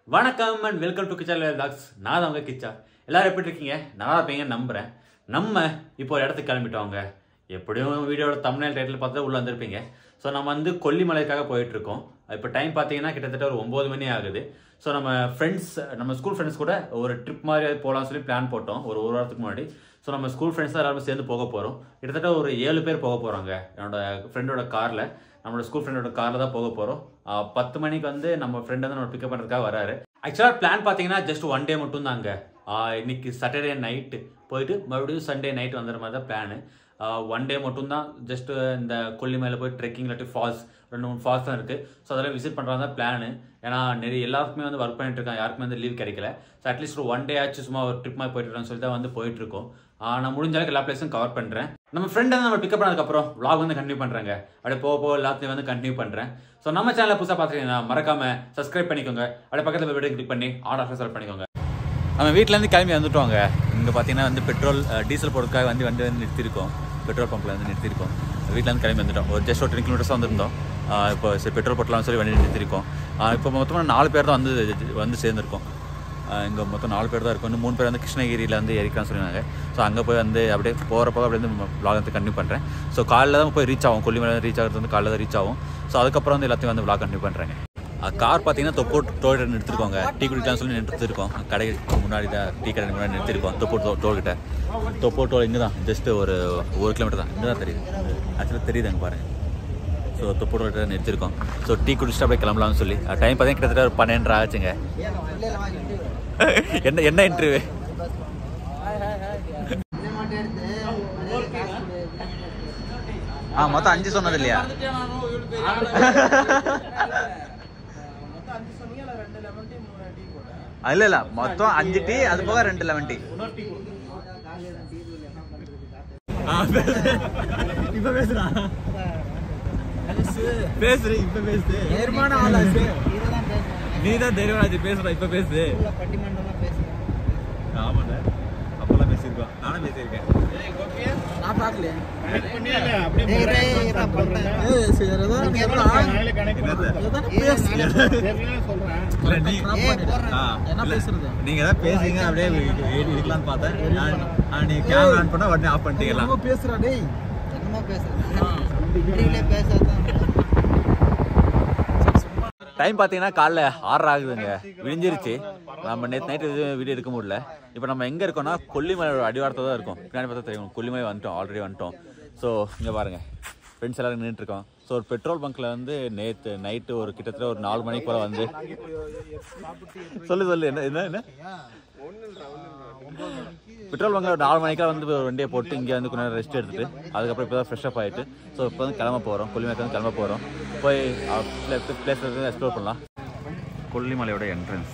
வணக்கம் and welcome to Kichcha Talks நான் தான் உங்க கிச்சா எல்லாரும் எப்படி இருக்கீங்க நல்லா இருப்பீங்கன்னு நம்புறேன் நம்ம இப்போ ஒரு இடத்துக்கு கிளம்பிட்டோங்க எப்படியும் வீடியோட தமிழ்நாடு டைட்டில் பார்த்து உள்ள வந்திருப்பீங்க ஸோ நம்ம வந்து கொல்லிமலைக்காக போயிட்டு இருக்கோம் இப்போ டைம் பார்த்தீங்கன்னா கிட்டத்தட்ட ஒரு ஒம்பது மணி ஆகுது ஸோ நம்ம ஃப்ரெண்ட்ஸ் நம்ம ஸ்கூல் ஃப்ரெண்ட்ஸ் கூட ஒரு ட்ரிப் மாதிரி போகலாம்னு சொல்லி பிளான் போட்டோம் ஒரு ஒரு வாரத்துக்கு முன்னாடி ஸோ நம்ம ஸ்கூல் ஃப்ரெண்ட்ஸ் தான் எல்லாரும் சேர்ந்து போக போகிறோம் கிட்டத்தட்ட ஒரு ஏழு பேர் போக போகிறாங்க என்னோட ஃப்ரெண்டோட காரில் நம்மளோட ஸ்கூல் ஃப்ரெண்டோட காரில் தான் போக போகிறோம் பத்து மணிக்கு வந்து நம்ம ஃப்ரெண்ட் வந்து நம்ம பிக்கப் பண்ணுறதுக்காக வராரு ஆக்சுவலாக பிளான் பார்த்தீங்கன்னா ஜஸ்ட் ஒன் டே மட்டும் தாங்க இன்னைக்கு சாட்டர்டே நைட்டு போயிட்டு மறுபடியும் சண்டே நைட் வந்துடுற மாதிரி தான் பிளானு ஒன் டே மட்டும்தான் ஜஸ்ட் இந்த கொல்லிமலையில் போய் ட்ரெக்கிங் இல்லாட்டி ஃபால்ஸ் ரெண்டு மூணு ஃபால்ஸ் தான் இருக்குது ஸோ அதெல்லாம் விசிட் பண்ணுறது தான் பிளானு ஏன்னா நிறைய எல்லாருக்குமே வந்து ஒர்க் பண்ணிட்டு இருக்காங்க யாருக்குமே வந்து லீவ் கிடைக்கல ஸோ அட்லீஸ்ட் ஒரு ஒன் டே ஆச்சு சும்மா ஒரு ட்ரிப் மாதிரி போயிட்டு இருக்கோம்னு சொல்லி தான் வந்து போயிட்டு இருக்கோம் ஆஹ் நான் முடிஞ்ச அளவுக்கு எல்லா பிளேஸும் கவர் பண்ணுறேன் நம்ம ஃப்ரெண்ட் வந்து நம்ம பிக்கப் பண்ணதுக்கப்புறம் vlog வந்து கண்டினியூ பண்ணுறாங்க அப்படியே போக போக எல்லாத்தையும் வந்து கண்டினியூ பண்ணுறேன் ஸோ நம்ம சேனலை புதுசாக பார்த்துருக்கீங்கன்னா மறக்காம சப்ஸ்கிரைப் பண்ணிக்கோங்க அப்படியே பக்கத்தில் வீடியோ கிளிக் பண்ணி ஆர்டர் ஆஃபர் செலக்ட் பண்ணிக்கோங்க நம்ம வீட்டிலேருந்து கிளம்பி வந்துட்டோங்க இங்கே பார்த்தீங்கன்னா வந்து பெட்ரோல் டீசல் போடுறதுக்காக வந்து வண்டி வந்து நிறுத்திருக்கோம் பெட்ரோல் பம்பில் வந்து நிறுத்திருக்கோம் வீட்டிலேருந்து கிளம்பி வந்துட்டோம் ஒரு ஜஸ்ட் ஒரு டென் கிலோமீட்டர்ஸ் வந்திருந்தோம் ஆஹ் இப்போ சரி பெட்ரோல் போட்டலாம்னு சொல்லி வண்டி நிறுத்திருக்கோம் ஆஹ் இப்போ மொத்தமாக நாலு பேர் தான் வந்து வந்து சேர்ந்துருக்கோம் இங்கே மொத்தம் நாலு பேர் தான் இருக்கும் இன்னும் மூணு பேர் வந்து கிருஷ்ணகிரியில் வந்து ஏறிக்கலாம்னு சொல்லியிருந்தாங்க ஸோ அங்கே போய் வந்து அப்படியே போகிறப்போ அப்படியே வந்து vlog வந்து கண்டினியூ பண்ணுறேன் ஸோ காலைல தான் போய் ரீச் ஆகும் கொல்லிமலை ரீச் ஆகிறது வந்து காலைல தான் ரீச் ஆகும் ஸோ அதுக்கப்புறம் வந்து எல்லாத்தையும் வந்து vlog கண்டினியூ பண்ணுறேங்க கார் பார்த்தீங்கன்னா தொப்பூர் டோல் கிட்ட நிறுத்திருக்கோங்க டீ குடிக்கலாம்னு சொல்லி நிறுத்திருக்கோம் கடைக்கு முன்னாடி தான் டீ கடை முன்னாடி நிறுத்திருக்கோம் தொப்பூர் டோ டோல் கிட்ட தொப்பூர் டோல் இங்கே தான் ஜஸ்ட் ஒரு ஒரு கிலோமீட்டர் தான் இங்கே தான் தெரியுது ஆக்சுவலாக தெரியுது அங்கே பாருங்கள் ஸோ தொப்பூர் டோல் கிட்ட நிறுத்திருக்கோம் ஸோ டீ குடிச்சிட்டு அப்படியே கிளம்பலாம்னு சொல்லி டைம் பார்த்தீங்கன்னா கிட்டத்தட்ட ஒரு பன்னெண்டரை ஆச்சுங்க என்ன என்ன இன்டர்வியூ ஆ மொத்தம் அஞ்சு சொன்னது இல்லையா இல்ல இல்ல மொத்தம் அஞ்சு டீ அது போக ரெண்டு லெமன் டீ இப்ப பேசுறா பேசுற இப்ப பேசு நேர்மான ஆளாச்சு நீ தான் தைரியராஜ் பேசுற இப்ப பேசு பட்டிமன்றமா பேசுறேன் ஆமாண்ண அப்பெல்லாம் பேசியிருக்கோம் நானும் பேசியிருக்கேன் நான் பார்க்கலையே அப்படியே ஏய் சரி ஏதோ நீங்க எவ்வளோ என்னது ஏதானே பேசு இல்ல நீ ஏய், போடுறேன். ஆ, என்ன இல்ல, பேசுறது? நீங்க ஏதாவது பேசுங்க அப்படியே ஏறி இருக்கலாம்னு பார்த்தேன் நான் ஆ, நீ கேமரா ஆன் பண்ணா உடனே ஆஃப் பண்ணிட்டீங்களா என்னமோ பேசுறா டேய் என்னமோ பேசுறேன் இன்டர்வியூல பேசாதான் டைம் பார்த்தீங்கன்னா காலைல ஆறு ஆகுதுங்க விடிஞ்சிருச்சு நம்ம நேற்று நைட்டு வீடியோ எடுக்க முடியல இப்போ நம்ம எங்கே இருக்கோம்னா கொல்லிமலையோட அடிவாரத்தில் தான் இருக்கோம் பின்னாடி பார்த்தா தெரியும் கொல்லிமலை வந்துட்டோம் ஆல்ரெடி வந்துட்டோம் ஸோ இங்கே பாருங்கள் ஃப்ரெண்ட்ஸ் எல்லாரும் நின்றுட்டு இருக்கோம் ஸோ ஒரு பெட்ரோல் பங்க்கில் வந்து நேற்று நைட்டு ஒரு கிட்டத்தட்ட ஒரு நாலு மணிக்கு போல் வந்து சொல்லு சொல்லு என்ன என்ன என்ன பெட்ரோல் பங்கில் ஒரு நாலு மணிக்கெல்லாம் வந்து ஒரு வண்டியை போட்டு இங்கே வந்து கொஞ்ச நேரம் ரெஸ்ட் எடுத்துட்டு அதுக்கப்புறம் இப்போ தான் ஃப்ரெஷ்அப் ஆகிட்டு ஸோ இப்போ வந்து கிளம்ப போகிறோம் கொல்லிமலைக்கு வந்து கிளம்ப போகிறோம் போய் பிளேஸ் எக்ஸ்ப்ளோர் பண்ணலாம் கொல்லிமலையோட என்ட்ரன்ஸ்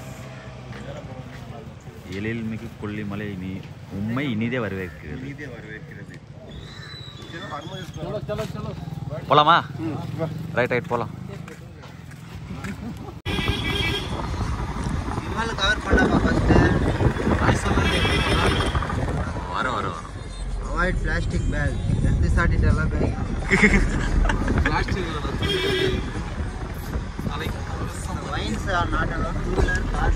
எழில்மிகு கொல்லிமலை இனி உண்மை இனிதே வரவேற்கிறது போலாமா ரைட் ரைட் போலாம் இவால கவர் பண்ணாமா ஃபர்ஸ்ட் வரோம் வரோம் வரோம் அவாய்ட் பிளாஸ்டிக் பேக் எடுத்து சாட்டிட்டு எல்லாம் back wines are not allowed two wheeler car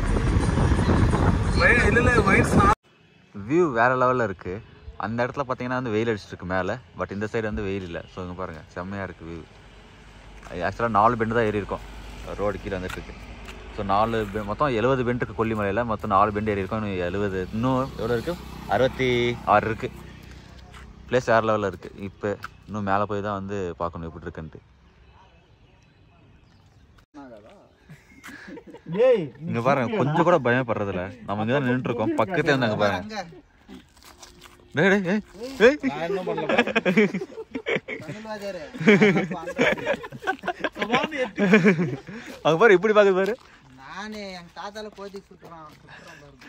not view வேற லெவலில் இருக்கு அந்த இடத்துல பார்த்தீங்கன்னா வந்து வெயில் அடிச்சிட்டு இருக்கு மேலே பட் இந்த சைடு வந்து வெயில் இல்லை ஸோ இங்கே பாருங்க செம்மையாக இருக்கு வியூ ஆக்சுவலாக நாலு பெண்டு தான் ஏறி இருக்கோம் ரோடு கீழே வந்துட்டு இருக்கு ஸோ நாலு பெ- மொத்தம் எழுபது பெண்டு இருக்கு கொல்லிமலையில் மொத்தம் நாலு பெண்டு ஏறி இருக்கோம் இன்னும் எழுபது இன்னும் எவ்வளோ இருக்கு அறுபத்தி ஆறு இருக்கு பிளேஸ் வேற லெவலில் இருக்கு இப்போ இன்னும் மேலே போய் தான் வந்து பார்க்கணும் எப்படி இருக்குன்ட்டு இங்க பாருங்க கொஞ்சம் கூட பயமே படுறதில்ல நம்ம இங்க தான் நின்றுட்டு இருக்கோம் பக்கத்துல வந்து அங்க பாருங்க அங்க டேய், டேய், ஏய், ஏய். தமிழ்வாதியாரு அங்க பாரு இப்படி பாக்குது பாரு நானே எங்க தாத்தால கோதிக்கு சுத்துறான் சுத்துறான் பாருங்க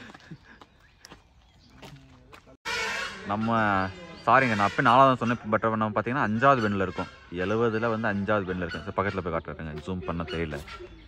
நம்ம சாரிங்க நான் அப்போ நாலாவது சொன்னேன் பட் நம்ம பார்த்தீங்கன்னா அஞ்சாவது பெண்ணில் இருக்கும் எழுபதுல வந்து அஞ்சாவது பெண்ணில் இருக்கும் சரி, பக்கத்தில் போய் காட்டுறேங்க ஜூம் பண்ண தெரியல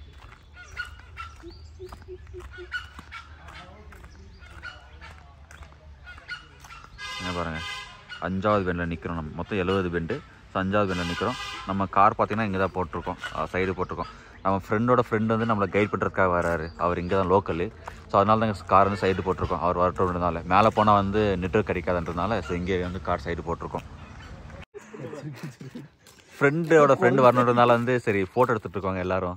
என்ன பாருங்க அஞ்சாவது பெண்டில் நிற்கிறோம் நம்ம மொத்தம் எழுபது பெண்டு ஸோ அஞ்சாவது பெண்டில் நிற்கிறோம் நம்ம கார் பார்த்தீங்கன்னா இங்கே தான் போட்டிருக்கோம் சைடு போட்டிருக்கோம் நம்ம ஃப்ரெண்டோட ஃப்ரெண்டு வந்து நம்மளை கைட் பண்ணுறதுக்காக வராரு அவர் இங்கே தான் லோக்கலு ஸோ அதனால தான் கார் வந்து சைடு போட்டிருக்கோம் அவர் வரட்டும்ன்றதுனால மேலே போனால் வந்து நெட்ஒர்க் கிடைக்காதுன்றதுனால ஸோ இங்கே வந்து கார் சைடு போட்டிருக்கோம் ஃப்ரெண்டோட ஃப்ரெண்டு வரணுன்றதுனால வந்து சரி ஃபோட்டோ எடுத்துட்டு இருக்கோங்க எல்லாரும்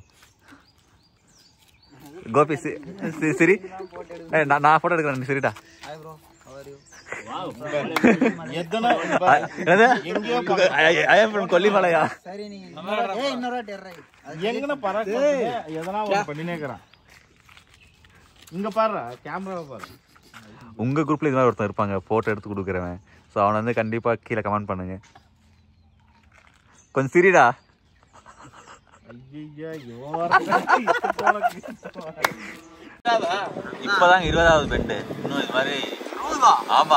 கோபி சி- சி- சரி ஏய், நான் நான் ஃபோட்டோ எடுக்கிறேன் நீ சரிடா ஹாய் ப்ரோ ஹவர் யூ கொல்லிமலையா சரி நீங்க இன்னொரு- ஏய் இன்னொரு வாட்டி எர்றா. அது எங்கன பராக் எதனா ஒன்று பண்ணினே இருக்கிறான் இங்க பாரு கேமராவை பாரு உங்க குரூப்ல இதெல்லாம் ஒருத்தன் இருப்பாங்க போட்டோ எடுத்து கொடுக்குறவன் ஸோ அவனை வந்து கண்டிப்பா கீழே கமெண்ட் பண்ணுங்க கொஞ்சம் சிரிடா ஐயா இவன் வர இப்போதாங்க இருபதாவது பெண்டு இன்னும் இது மாதிரி ஆமா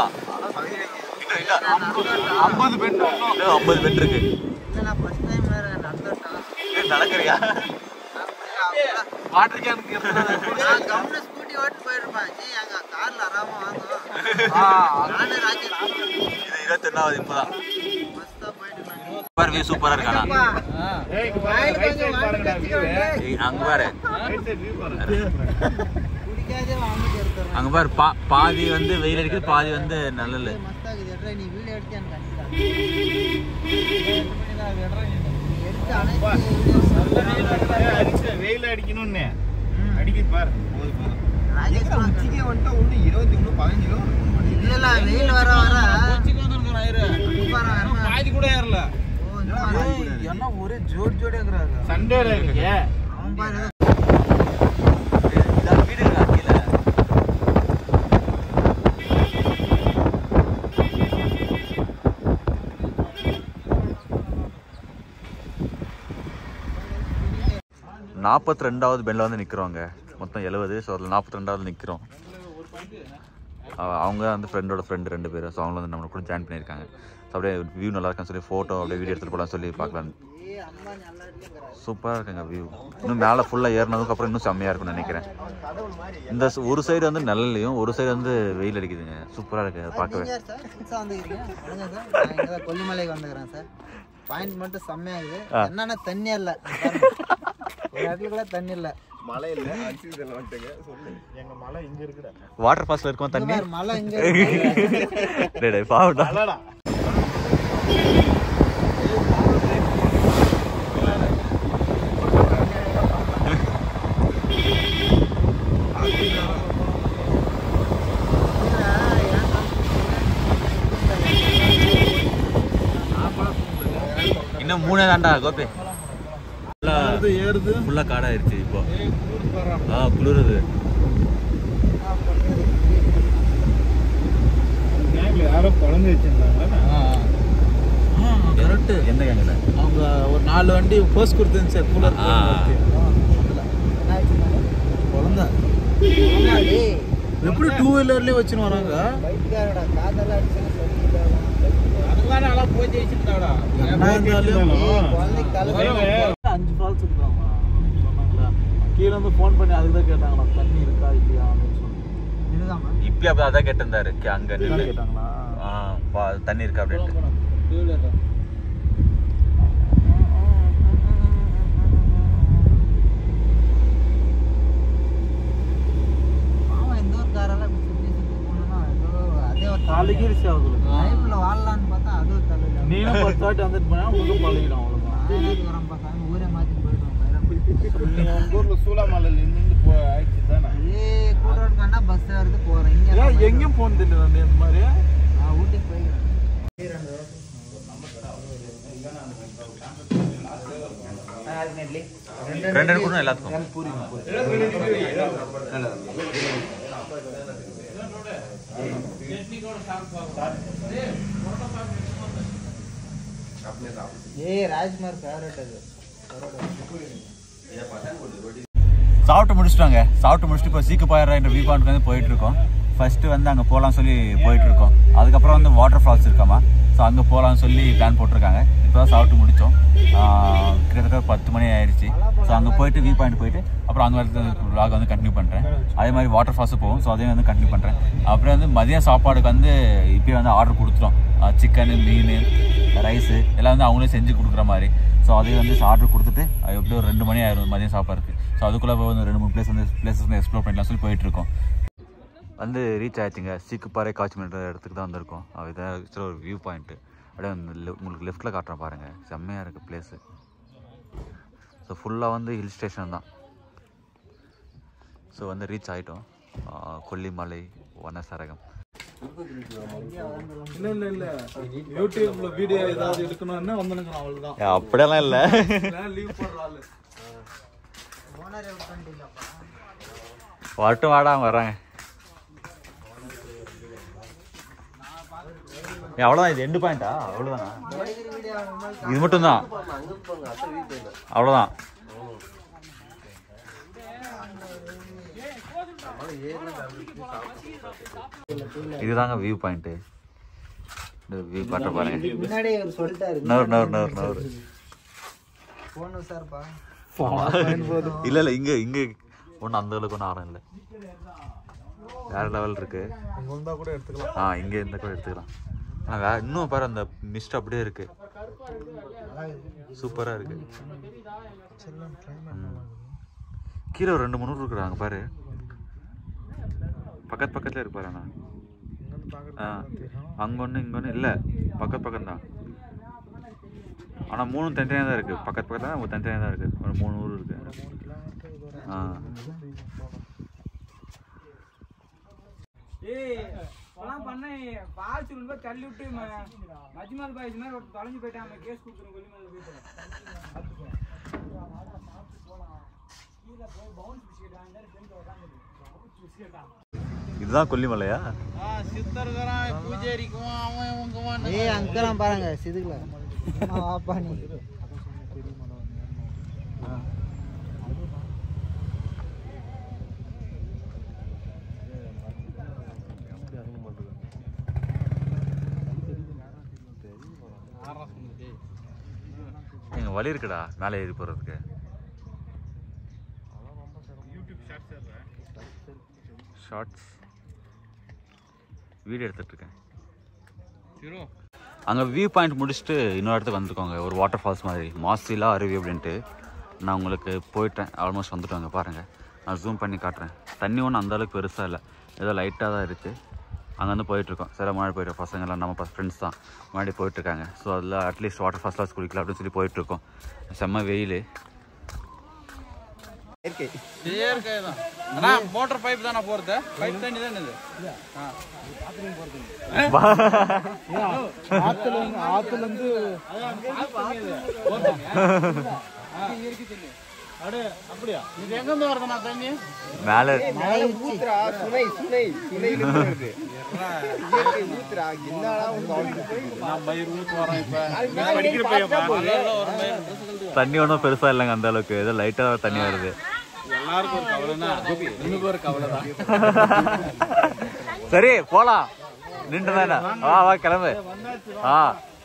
ஐம்பது பெண் இன்னும் ஐம்பது பெண்ட் இருக்கு இல்ல, நான் first time வேற நடந்துட்டேன். ஏய், நடக்கிறியா வாட்டர் கேனுக்கு நான் கம்முனு scooty ஓட்டி போயிருப்பேன். ஜி, எங்க carல ஆறாம வாங்க. நானு ராஜேஷ். இது இருபத்தொன்னாவது இப்போதான் மஸ்தா போயிட்டு இருந்தேன். பாரு வியூ சூப்பரா இருக்கானா அப்பா, வாயில கொஞ்சம் வாங்கி வச்சுக்க வேண்டிய. ஏய், அங்க பாரு குடிக்காதே வாங்கிட்டு எடுத்துறேன். அங்க பாரு பா பாதி வந்து வெயில் அடிக்குது பாதி வந்து நல்லல் மஸ்தா இருக்குது. எட்ரா, நீ வீடியோ எடுத்து எனக்கு அனுப்பிடா. நீ எடுத்து அனைத்து videos வெயில் அடிக்கணும்னு அடிக்குது பாரு ராஜேஷ் உச்சிக்கு இல்ல இல்ல வெயில் வர வர உட்கார வர. பாதி கூட ஏறல ஓ, இந்த மாதிரி. என்ன ஒரே ஜோடி ஜோடி இருக்கிறாங்க சண்டேல இருக்கு அவன் பாரு நாற்பத்தி ரெண்டாவது பெண்ணில் வந்து நிற்கிறோங்க மொத்தம் எழுபது ஸோ அதில் நாற்பத்தி ரெண்டாவது நிற்கிறோம் அவங்க வந்து ஃப்ரெண்டோட ஃப்ரெண்டு ரெண்டு பேரும் ஸோ அவங்க வந்து நம்ம கூட ஜாயின் பண்ணியிருக்காங்க ஸோ அப்படியே வியூ நல்லா இருக்குன்னு சொல்லி ஃபோட்டோ அப்படியே வீடியோ எடுத்துகிட்டு போகலாம் சொல்லி பார்க்கலாம் ஏய் அம்மா நல்லா இருக்குங்கிறா சூப்பராக இருக்குங்க வியூ இன்னும் மேலே ஃபுல்லாக ஏறினதுக்கு அப்புறம் இன்னும் செம்மையாக இருக்கும்னு நினைக்கிறேன் இந்த ச- ஒரு சைடு வந்து நிழல்லையும் ஒரு சைடு வந்து வெயில் அடிக்குதுங்க சூப்பராக இருக்குது அதை பார்க்கவே நீங்க யார் சார் புதுசா வந்துக்கிறீங்க வணக்கம் சார் நான் இங்க தான் கொல்லிமலைக்கு வந்துக்கிறேன் சார் பாயிண்ட் மட்டும் செம்மையா இருக்குது என்னன்னா தண்ணி இல்ல பாருங்க. ஒரு இடத்துல கூட தண்ணி இல்ல எங்க மலை இங்க இருக்குடா வாட்டர் ஃபால்ஸில் இருக்கும் இங்க தண்ணி பாரு, மலை இங்க இருக்கு. டேய் டேய், பாவம்டா மலைடா இன்னும் மூணே தான்டா கோபி ஏறுது ஃபுல்லாக காடாயிருச்சு இப்போ ஆ குளிருது யாரோ குழந்தை வச்சிருந்தாங்க கரெக்டு எந்த கேங்கில் அவங்க ஒரு நாலு வண்டி போஸ்ட் கொடுத்துருந்துச்சு சார் கூலர் ஆ. என்ன ஆச்சுன்னா, குழந்தை ஆமா, டேய், எப்படி டூ வீலர்லயே வச்சுன்னு வராங்க பைக்காரடா, காதெல்லாம் அடிச்சுன்னு சொல்லிட்டாங்க. அதெல்லாம் நல்லா போய் ஜெயிச்சுட்டாடா என்ன இருந்தாலும் ஏய், குழந்தைக்கு தலை அஞ்சு ஃபால்ஸ் இருக்காங்க சொன்னாங்களா கீழே வந்து ஃபோன் பண்ணி அதுக்கு தான் கேட்டாங்களா தண்ணி இருக்கா இல்லையா அப்படின்னு சொல்லி இதுதாம்மா. இப்போ அப்போ அதான் கேட்டிருந்தாரு கே- அங்க நின்று கேட்டாங்களா ஆ பா தண்ணி இருக்கா அப்படின்ட்டு பாவம், இந்த ஒரு காரெல்லாம் இப்படி சுத்தி சுத்தி போனோம்னா, ஏதோ அதே ஒரு தலைவலி. பழகிருச்சு அவங்களுக்கு லைஃப்ல வாழலாம்னு பார்த்தா அது ஒரு தலைவலி. நீனும் பத்து வாட்டி வந்துட்டு போனா உங்களுக்கு பழகிடும் அவ்வளோதான் நான் எதுக்கு வரேன்ப்பா சாமி, ஊரே மாத்திட்டு போயிடுவேன் நீங்க உங்க ஊர்ல சூளாமலையில நின்று போ ஆயிடுச்சு தானே ஏய் கூட கண்டா பஸ் வருது போறேன் இங்க ஏன் நான் எங்கேயும் போனது இல்லை இந்த மாதிரி நான் ஊட்டிக்கு போய்க்கிறேன் ரெண்டு ரெண்டு கூட எல்லாத்துக்கும் ஏய் ராஜ்குமார் ஃபேவரட் அது சாப்பிட்டு முடிச்சிட்டாங்க சாப்பிட்டு முடிச்சுட்டு இப்போ சீக்கு பாயிர என்ற வியூ பாயிண்ட் வந்து போயிட்டு இருக்கோம் ஃபர்ஸ்ட் வந்து அங்கே போகலாம் சொல்லி போயிட்டு இருக்கோம் அதுக்கப்புறம் வந்து வாட்டர் ஃபால்ஸ் இருக்காமா ஸோ அங்கே போகலாம்னு சொல்லி பிளான் போட்டிருக்காங்க இப்போ தான் சாப்பிட்டு முடித்தோம் கிட்டத்தட்ட ஒரு பத்து மணி ஆயிடுச்சு ஸோ அங்கே போயிட்டு வியூ பாயிண்ட் போயிட்டு அப்புறம் அங்கே வந்து vlog வந்து கண்டினியூ பண்ணுறேன் அதே மாதிரி வாட்டர் ஃபால்ஸும் போகும் ஸோ அதையும் வந்து கண்டினியூ பண்ணுறேன் அப்புறம் வந்து மதியம் சாப்பாடுக்கு வந்து இப்போயே வந்து ஆர்டர் கொடுத்துட்டோம் சிக்கனு மீன் ரைஸு எல்லாம் வந்து அவங்களே செஞ்சு கொடுக்குற மாதிரி ஸோ அதையும் வந்து ஆர்டர் கொடுத்துட்டு அது எப்படியும் ஒரு ரெண்டு மணி ஆயிரும் மதியம் சாப்பாடுக்கு ஸோ அதுக்குள்ளே போய் வந்து ரெண்டு மூணு பிளேஸ் வந்து பிளேசஸ் வந்து எக்ஸ்ப்ளோர் பண்ணலாம் சொல்லி போயிட்டு இருக்கோம் வந்து ரீச் ஆயிடுச்சுங்க சீக்குப்பாறை காட்சிமன்ற இடத்துக்கு தான் வந்திருக்கோம் அது இதான் ஆக்சுவலாக ஒரு வியூ பாயிண்ட்டு அப்படியே வந்து le- உங்களுக்கு லெஃப்ட்டில் காட்டுறேன் பாருங்கள் செம்மையாக இருக்குது பிளேஸு ஸோ ஃபுல்லாக வந்து ஹில் ஸ்டேஷன் தான் ஸோ வந்து ரீச் ஆகிட்டோம் கொல்லிமலை வனசரகம் இல்ல இல்ல இல்ல யூடியூப்ல வீடியோ ஏதாவது எடுக்கணும்னா வந்துனுங்க அவ்வளவுதான் அப்படியெல்லாம் இல்லை லீவ் போடுற ஆளு ஓனர் பண்ணிட்டீங்களாப்பா வரட்டும் வாடா அவங்க வராங்க ஏ, அவ்வளோதான் இது எண்டு பாயிண்டா அவ்வளோதானா இது மட்டும் தான் அவ்வளோதான் இதுதாங்க வியூ பாயிண்ட்டு இந்த வியூ காட்ட பாருங்க முன்னாடி அவர் சொல்லிட்டாரு நவர் நவர் நவர் நவர் போன் சார்ப்பா இல்ல இல்ல இங்க இங்க ஒன்றும் அந்த அளவுக்கு ஒன்றும் ஆரம் இல்லை வேற லெவல் இருக்கு அங்க வந்தா கூட எடுத்துக்கலாம் ஆ இங்க இருந்தா கூட எடுத்துக்கலாம் ஆனா வே இன்னும் பாரு அந்த மிஸ்ட் அப்படியே இருக்கு சூப்பரா இருக்கு ம். கீழே ஒரு ரெண்டு மூணு ஊர் இருக்குறாங்க பாரு பக்கத்து பக்கத்துல இருக்கு பாரு ஆனா ஆ அங்க ஒன்று இங்க ஒன்று இல்லை பக்கத்து பக்கம் தான் ஆனால் மூணும் தனித்தனியாக தான் இருக்குது பக்கத்து பக்கத்தில் தான் தனித்தனியாக தான் இருக்குது ஒரு மூணு ஊர் இருக்கு ஆ ஏய் இப்பெல்லாம் பண்ண பால் சுருள் போய் தள்ளி விட்டு ம- மஜ்மல் பாய்ஸ் மாதிரி ஒரு தொலைஞ்சு போயிட்டான் அவன் கேஸ் கொடுத்துரும் கொல்லிமலை போயிட்டு பார்த்துக்கோ. கீழே போய் பவுன்ஸ் பிஸ்கெட் வாங்கிட்டு பெஞ்ச உட்காந்துட்டு பவுன்ஸ் பிஸ்கெட்டா இதுதான் கொல்லிமலையா சித்தர்கரான் பூஜேரிக்கும் அவன் இவங்க ஏய் அங்கெல்லாம் பாருங்க சிதுக்குல ஆப்பா நீ எங்க வழி இருக்குடா மேலே ஏறி போகிறதுக்கு ஷார்ட்ஸ் வீடியோ எடுத்துட்டு இருக்கேன் அங்கே வியூ பாயிண்ட் முடிச்சுட்டு இன்னொரு இடத்துக்கு வந்திருக்கோங்க ஒரு வாட்டர் ஃபால்ஸ் மாதிரி மாசிலா அருவி அப்படின்ட்டு நான் உங்களுக்கு போயிட்டேன் ஆல்மோஸ்ட் வந்துட்டோங்க பாருங்கள் நான் ஜூம் பண்ணி காட்டுறேன் தண்ணி ஒன்றும் அந்த அளவுக்கு பெருசாக இல்லை ஏதோ லைட்டாக தான் இருக்குது அங்கேருந்து போயிட்டுருக்கோம் சில முன்னாடி போயிட்டு பசங்கள்லாம் நம்ம ஃப்ரெண்ட்ஸ் தான் முன்னாடி போயிட்டுருக்காங்க ஸோ அதில் அட்லீஸ்ட் வாட்டர் ஃபால்ஸ்லாம் குடிக்கலாம் அப்படின்னு சொல்லி போயிட்டுருக்கோம் செம்ம வெயில் இயற்கை தான் அண்ணா மோட்டர் பைப் தானே போறது பைப் தண்ணி தானே இது ஆத்துல இருந்து ஆத்துல இருந்து அடே அப்படியா இது எங்க இருந்து வருதுண்ணா தண்ணி மேலே ஊத்துறா சுனை சுனை சுனையில வருது ஊத்துறா என்னடா நான் மயிர் ஊத்து வரேன் இப்ப படிக்கிற பையன் ஒரு மயிர் தண்ணி ஒன்றும் பெருசாக இல்லைங்க அந்த அளவுக்கு ஏதோ லைட்டாக தண்ணி வருது எல்லாருக்கும் ஒரு கவலைன்னா எனக்கு ஒரு கவலை தான் சரி போலாம் நின்று தானே வா வா கிளம்பு ஆ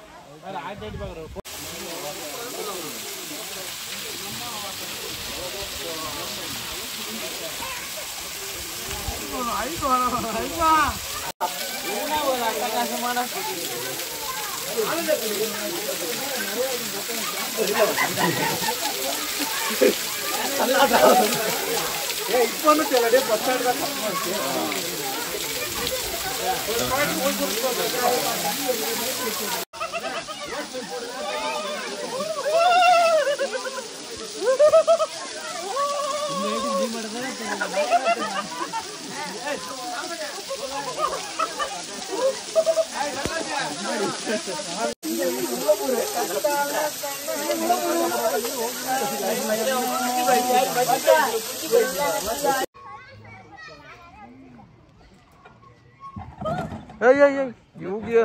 ஏய் ஏய் ஏய் யோகியா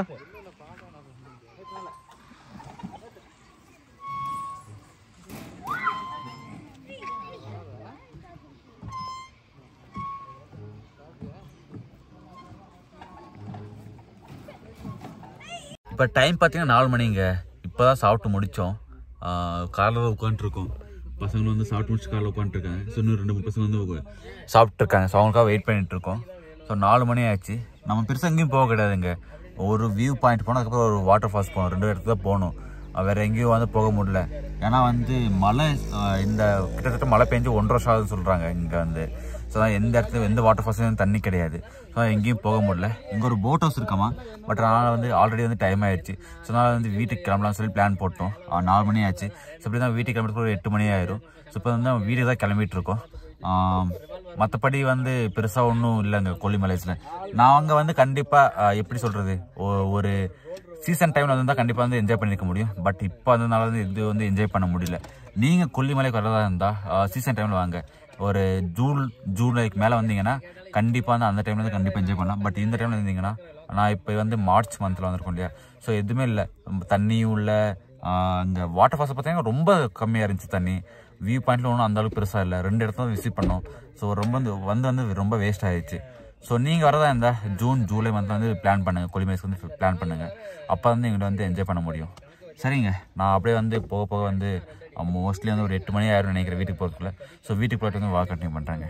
இப்போ டைம் பார்த்தீங்கன்னா நாலு மணிங்க இப்போ தான் சாப்பிட்டு முடித்தோம் காரில் உட்காந்துருக்கோம் பசங்களும் வந்து சாப்பிட்டு முடிச்சு காரில் உட்காந்துருக்காங்க ஸோ இன்னும் ரெண்டு மூணு பசங்க வந்து சாப்பிட்ருக்காங்க ஸோ அவங்களுக்காக வெயிட் பண்ணிட்டு இருக்கோம் ஸோ நாலு மணி ஆச்சு நம்ம பெருசாக எங்கேயும் போக கிடையாதுங்க ஒரு வியூ பாயிண்ட் போனோம் அதுக்கப்புறம் ஒரு வாட்டர் ஃபால்ஸ் போகணும் ரெண்டு இடத்துல தான் போகணும் அஹ் வேற எங்கேயும் வந்து போக முடியல ஏன்னா வந்து மழை அஹ் இந்த கிட்டத்தட்ட மழை பெஞ்சு ஒன்றரை வருஷம் ஆகுதுன்னு சொல்கிறாங்க இங்கே வந்து ஸோ எந்த இடத்துல எந்த வாட்டர் ஃபால்ஸ்லையும் தண்ணி கிடையாது ஸோ எங்கேயும் போக முடியல இங்கே ஒரு போட் ஹவுஸ் இருக்காமா பட் அதனால் வந்து ஆல்ரெடி வந்து டைம் ஆயிடுச்சு ஸோ அதனால் வந்து வீட்டுக்கு கிளம்பலாம்னு சொல்லி பிளான் போட்டோம் அஹ் நாலு மணி ஆச்சு ஸோ இப்படி தான் வீட்டுக்கு கிளம்புறதுக்கு ஒரு எட்டு மணி ஆயிரும் ஸோ இப்போ வந்து வீட்டுக்கு தான் கிளம்பிட்டு இருக்கோம் மற்றபடி வந்து பெருசாக ஒன்றும் இல்லைங்க கொல்லிமலைஸில் நாங்கள் வந்து கண்டிப்பாக எப்படி சொல்கிறது ஒரு சீசன் டைமில் வந்து கண்டிப்பாக வந்து என்ஜாய் பண்ணிருக்க முடியும் பட் இப்போ அதனால வந்து இது வந்து என்ஜாய் பண்ண முடியல நீங்கள் கொல்லிமலைக்கு வரதா இருந்தால் சீசன் டைமில் வாங்க ஒரு ஜூன் ஜூலைக்கு மேலே வந்தீங்கன்னா கண்டிப்பாக வந்து அந்த டைமில் வந்து கண்டிப்பாக என்ஜாய் பண்ணலாம் பட் இந்த டைமில் இருந்தீங்கன்னா நான் இப்போ வந்து மார்ச் மந்தில் வந்திருக்கோம் இல்லையா ஸோ எதுவுமே இல்லை தண்ணியும் இல்லை அங்கே வாட்டர் ஃபால்ஸ் பார்த்தீங்கன்னா ரொம்ப கம்மியாக இருந்துச்சு தண்ணி வியூ பாயிண்ட்ல ஒன்றும் அந்த அளவுக்கு பெருசாக இல்லை ரெண்டு இடத்துல விசிட் பண்ணோம் ஸோ ரொம்ப வந்து வந்து வந்து ரொம்ப வேஸ்ட் ஆயிடுச்சு ஸோ நீங்கள் வரதா இருந்தால் ஜூன் ஜூலை மந்த்ல வந்து பிளான் பண்ணுங்கள் கொல்லிமலைக்கு வந்து பிளான் பண்ணுங்கள் அப்போ வந்து எங்களை வந்து என்ஜாய் பண்ண முடியும் சரிங்க நான் அப்படியே வந்து போக போக வந்து மோஸ்ட்லி வந்து ஒரு எட்டு மணி ஆயிரம் நினைக்கிறேன் வீட்டுக்கு போகிறதுக்குள்ள ஸோ வீட்டுக்கு போயிட்டு வந்து வாக் கண்டினியூ பண்ணுறாங்க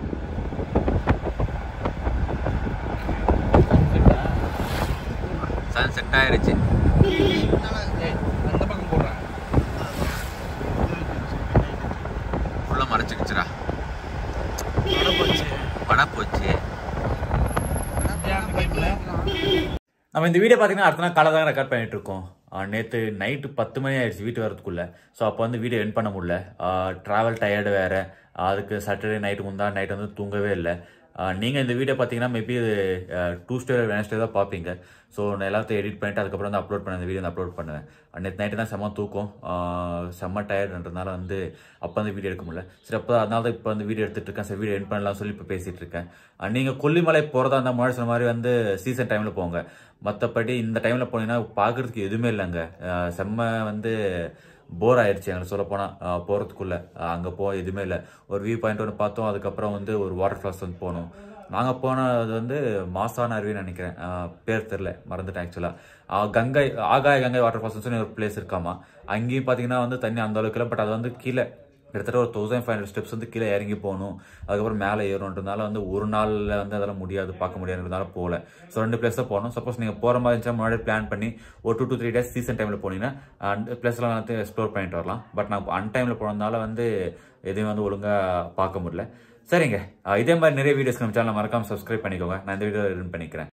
சன் செட் ஆயிருச்சு அந்த பக்கம் போடுறேன் ஃபுல்லாக மறைச்சிக்கிச்சுடா படம் போச்சு நம்ம இந்த வீடியோ பார்த்தீங்கன்னா அடுத்த நாள் காலை தான் ரெக்கார்ட் பண்ணிட்டு இருக்கோம் நேற்று நைட்டு பத்து மணி ஆயிடுச்சு வீட்டு வரதுக்குள்ள ஸோ அப்போ வந்து வீடியோ என் பண்ண முடியல ட்ராவல் டயர்டு வேறு அதுக்கு சாட்டர்டே நைட்டு முந்தா நைட் வந்து தூங்கவே இல்லை நீங்கள் இந்த வீடியோ பார்த்தீங்கன்னா மேபி இது டூஸ்டே வெனஸ்டே தான் பார்ப்பீங்க ஸோ நான் எல்லாத்தையும் எடிட் பண்ணிட்டு அதுக்கப்புறம் வந்து அப்லோட் பண்ண இந்த வீடியோ வந்து அப்லோட் பண்ணுவேன் நேற்று நைட்டு தான் செம்ம தூக்கம் ஆஹ் செம்ம டயர்டுன்றதுனால வந்து அப்போ வந்து வீடியோ எடுக்க முடியல சரி அப்போ அதனால தான் இப்போ வந்து வீடியோ எடுத்துட்டு இருக்கேன் சரி வீடியோ என் பண்ணலாம் சொல்லி இப்போ பேசிட்டு இருக்கேன் அஹ் நீங்க கொல்லிமலை போகிறதா இருந்தால் முன்னாடி சொன்ன மாதிரி வந்து சீசன் டைமில் போங்க மற்றபடி இந்த டைமில் போனீங்கன்னா பார்க்கறதுக்கு எதுவுமே இல்லைங்க அஹ் செம்ம வந்து போர் ஆயிடுச்சு எங்களுக்கு சொல்ல போனால் போகிறதுக்குள்ளே அங்கே போக எதுவுமே இல்லை ஒரு வியூ பாயிண்ட் ஒன்று பார்த்தோம் அதுக்கப்புறம் வந்து ஒரு வாட்டர் ஃபால்ஸ் வந்து போனோம் நாங்கள் போனது வந்து மாசான அருவின்னு நினைக்கிறேன் அஹ் பேர் தெரில மறந்துட்டேன் ஆக்சுவலாக கங்கை ஆகாய கங்கை வாட்டர் ஃபால்ஸ்னு சொல்லி ஒரு பிளேஸ் இருக்காமா அங்கேயும் பார்த்தீங்கன்னா வந்து தண்ணி அந்த அளவுக்கு இல்லை பட் அது வந்து கீழே கிட்டத்தட்ட ஒரு தௌசண்ட் ஃபைவ் ஹண்ட்ரட் ஸ்டெப்ஸ் வந்து கீழே இறங்கி போகணும் அதுக்கப்புறம் மேலே ஏறணுன்றதுனால வந்து ஒரு நாளில் வந்து அதெல்லாம் முடியாது பார்க்க முடியாதுன்றதுனால போகல ஸோ ரெண்டு பிளேஸ் தான் போகணும் சப்போஸ் நீங்கள் போகிற மாதிரி இருந்துச்சா முன்னாடி பிளான் பண்ணி ஒரு two two three days season டைமில் போனீங்கன்னா அந்த பிளேஸ்லாம் வந்து எக்ஸ்ப்ளோர் பண்ணிட்டு வரலாம் பட் நான் அன் டைமில் போனதுனால வந்து எதையும் வந்து ஒழுங்காக பார்க்க முடியல சரிங்க அஹ் இதே மாதிரி நிறைய வீடியோஸ் நம்ம சேனல் மறக்காம சப்ஸ்கிரைப் பண்ணிக்கோங்க நான் இந்த வீடியோ ரன் பண்ணிக்கிறேன்